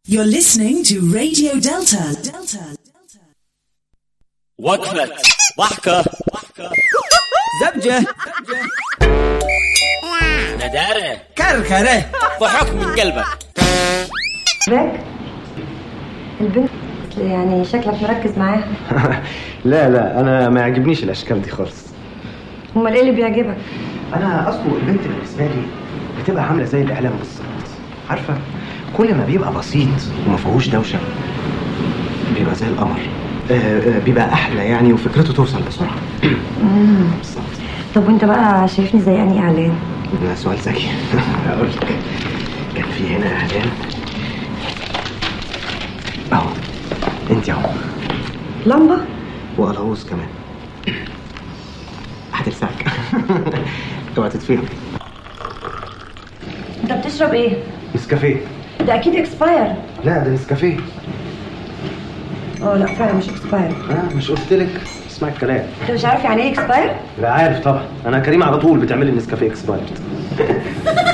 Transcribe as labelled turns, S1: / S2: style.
S1: You're listening to Radio Delta. Delta.
S2: وقفة ضحكة
S3: زبجة
S2: ندارة
S3: كركرة
S2: ضحك من قلبك
S4: باك البنت يعني شكلك مركز معاها
S5: لا لا انا ما يعجبنيش الاشكال دي خالص
S4: امال ايه اللي بيعجبك
S5: انا اصله البنت بالنسبه لي بتبقى عامله زي الاعلام بالظبط عارفه كل ما بيبقى بسيط وما فيهوش دوشه بيبقى زي القمر آه، آه، بيبقى احلى يعني وفكرته توصل بسرعه بالظبط
S4: طب وانت بقى شايفني زي اني اعلان
S5: ده سؤال ذكي هقول لك كان في هنا اعلان اهو انت اهو
S4: لمبه
S5: وقلاووز كمان هتلسعك اوعى تتفهم
S4: انت بتشرب ايه
S5: نسكافيه
S4: ده اكيد اكسباير
S5: لا ده نسكافيه
S4: اه لا فعلا مش اكسباير
S5: اه مش قلت لك اسمع الكلام
S4: انت مش عارف يعني ايه اكسباير
S5: لا عارف طبعا انا كريم على طول بتعمل لي نسكافيه اكسبايرد